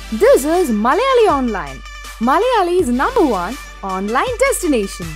This is Malayali Online, Malayali's number one online destination.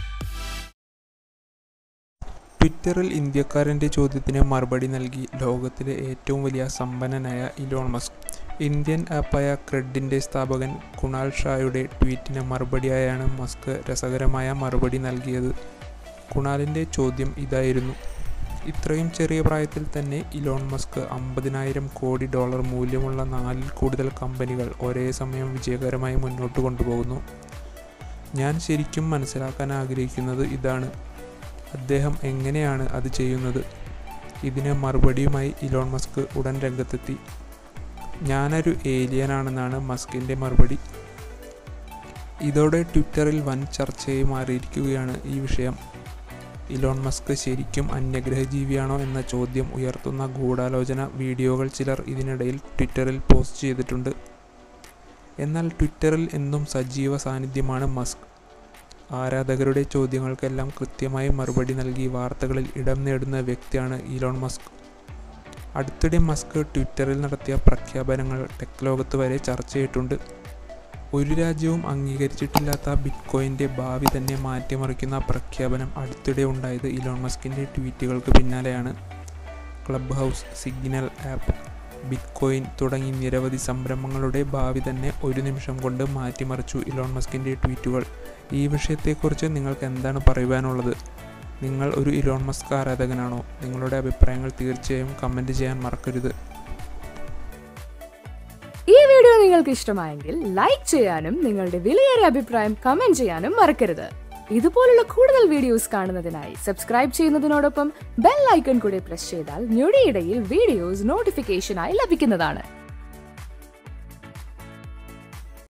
ട്വിറ്ററിൽ ഇന്ത്യക്കാരൻ്റെ ചോദ്യത്തിന് മറുപടി നൽകി ലോകത്തിലെ ഏറ്റവും വലിയ സമ്പന്നനായ ഇലോൺ മസ്ക് ഇന്ത്യൻ ആപ്പായ ക്രെഡിൻ്റെ സ്ഥാപകൻ കുണാൽ ഷായുടെ ട്വീറ്റിന് മറുപടിയായാണ് മസ്ക് രസകരമായ മറുപടി നൽകിയത് കുണാലിൻ്റെ ചോദ്യം ഇതായിരുന്നു ഇത്രയും ചെറിയ പ്രായത്തിൽ തന്നെ ഇലോൺ മസ്ക് അമ്പതിനായിരം കോടി ഡോളർ മൂല്യമുള്ള നാലിൽ കൂടുതൽ കമ്പനികൾ ഒരേ സമയം വിജയകരമായി മുന്നോട്ട് കൊണ്ടുപോകുന്നു ഞാൻ ശരിക്കും മനസ്സിലാക്കാൻ ആഗ്രഹിക്കുന്നത് ഇതാണ് അദ്ദേഹം എങ്ങനെയാണ് അത് ചെയ്യുന്നത് ഇതിന് മറുപടിയുമായി ഇലോൺ മസ്ക് ഉടൻ രംഗത്തെത്തി ഞാനൊരു ഏലിയനാണെന്നാണ് മസ്കിൻ്റെ മറുപടി ഇതോടെ ട്വിറ്ററിൽ വൻ ചർച്ചയായി മാറിയിരിക്കുകയാണ് ഈ വിഷയം ഇലോൺ മസ്ക് ശരിക്കും അന്യഗ്രഹ ജീവിയാണോ എന്ന ചോദ്യം ഉയർത്തുന്ന ഗൂഢാലോചന വീഡിയോകൾ ചിലർ ഇതിനിടയിൽ ട്വിറ്ററിൽ പോസ്റ്റ് ചെയ്തിട്ടുണ്ട് എന്നാൽ ട്വിറ്ററിൽ എന്നും സജീവ സാന്നിധ്യമാണ് മസ്ക് ആരാധകരുടെ ചോദ്യങ്ങൾക്കെല്ലാം കൃത്യമായി മറുപടി നൽകി വാർത്തകളിൽ ഇടം നേടുന്ന വ്യക്തിയാണ് ഇലോൺ മസ്ക് അടുത്തിടെ മസ്ക് ട്വിറ്ററിൽ നടത്തിയ പ്രഖ്യാപനങ്ങൾ ടെക് ലോകത്ത് വരെ ചർച്ചയായിട്ടുണ്ട് ഒരു രാജ്യവും അംഗീകരിച്ചിട്ടില്ലാത്ത ബിറ്റ്കോയിൻ്റെ ഭാവി തന്നെ മാറ്റിമറിക്കുന്ന പ്രഖ്യാപനം അടുത്തിടെ ഉണ്ടായത് ഇലോൺ മസ്കിൻ്റെ ട്വീറ്റുകൾക്ക് പിന്നാലെയാണ് Clubhouse Signal app bitcoin തുടങ്ങി നിരവധി സംരംഭങ്ങളുടെ ഭാവി തന്നെ ഒരു നിമിഷം കൊണ്ട് മാറ്റിമറിച്ചു ഇലോൺ മസ്കിൻ്റെ ട്വീറ്റുകൾ ഈ വിഷയത്തെക്കുറിച്ച് നിങ്ങൾക്ക് എന്താണ് പറയുവാനുള്ളത് നിങ്ങൾ ഒരു ഇലോൺ മസ്ക് ആരാധകനാണോ നിങ്ങളുടെ അഭിപ്രായങ്ങൾ തീർച്ചയായും കമൻറ്റ് ചെയ്യാൻ മറക്കരുത് ഈ വീഡിയോ നിങ്ങൾക്ക് ഇഷ്ടമായെങ്കിൽ ലൈക്ക് ചെയ്യാനും നിങ്ങളുടെ വിലയേറിയ അഭിപ്രായം കമന്റ് ചെയ്യാനും മറക്കരുത് ഇതുപോലുള്ള കൂടുതൽ വീഡിയോസ് കാണുന്നതിനായി സബ്സ്ക്രൈബ് ചെയ്യുന്നതിനോടൊപ്പം ബെൽ ഐക്കൺ കൂടി പ്രസ് ചെയ്താൽ ഞൊടിയിടയിൽ വീഡിയോസ് നോട്ടിഫിക്കേഷനായി ലഭിക്കുന്നതാണ്